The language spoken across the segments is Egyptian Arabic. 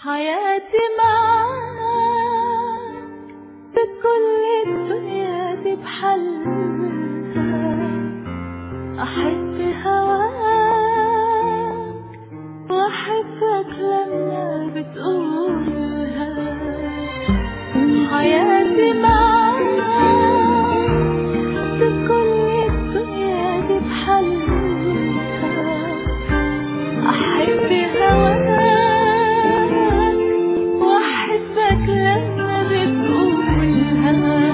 حياتي معاك بكل الدنيا دي بحالها أحب هواك وأحبك لما بتقولها حياتي معاك بكل الدنيا دي بحالها أحب هواك وأحبك لما بتقولها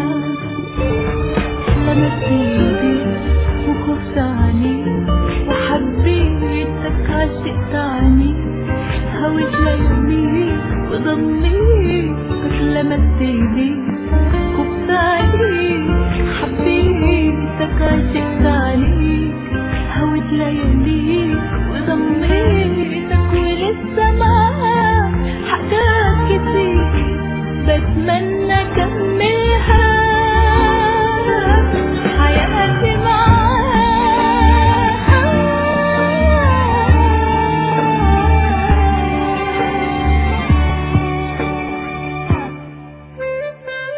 لمست ايديك وخفت عليك وحبيتك عشقت عليك هويت لياليك وضميتك لمست ايديك خفت عليك حبيتك عشقت عليك هويت لياليك وضميتك ولسه معاك حاجات كتير بتمنى اكملها حياتي معاك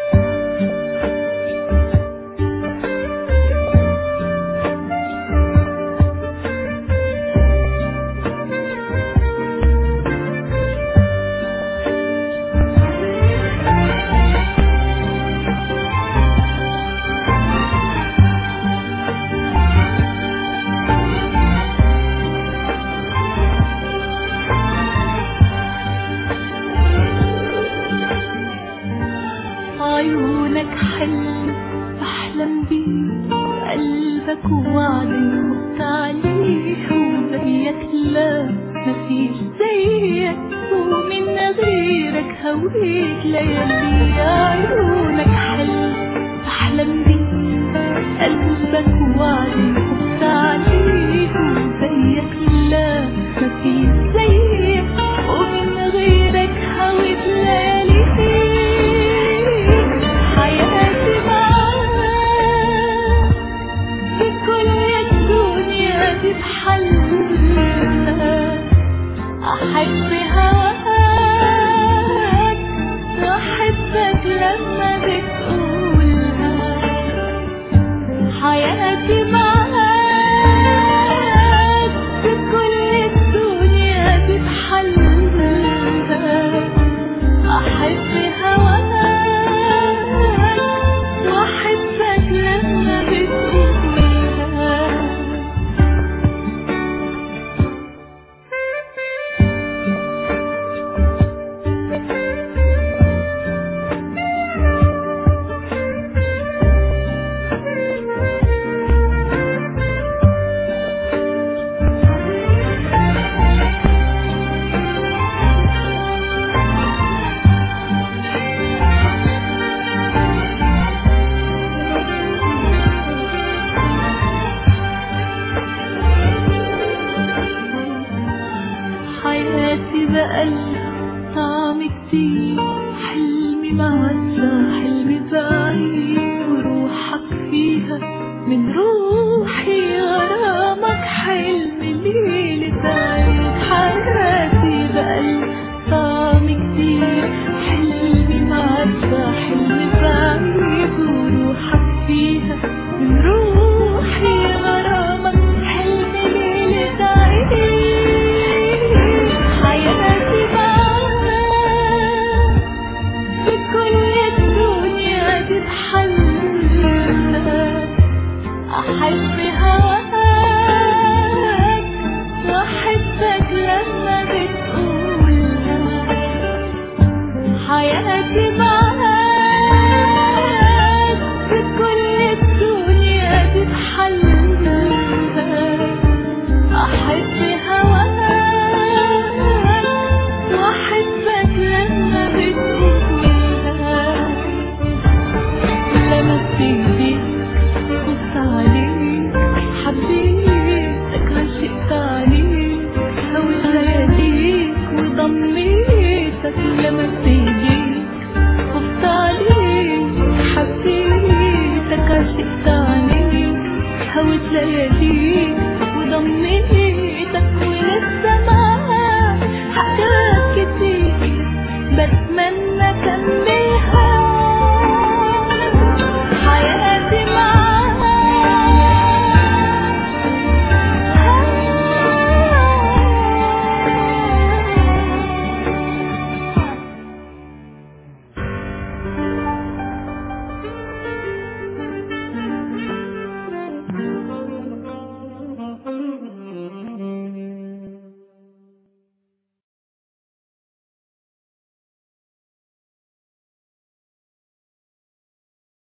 عيونك حلو بحلم بيه قلبك وعدك خفت عليه وزيك لا مفيش زيك ومن غيرك هويت ليالي عيونك حلو بحلم بيه قلبك وعدك خفت عليه وزيك لا مفيش زيك ومن غيرك هويت ليالي حياتي معاك بكل الدنيا دي بحلها أحب هواك وأحبك لما بتقولها حياتي معاك بكل الدنيا دي بحلها أحب هواك وأحبك لما بتقولها حياتي بقلبك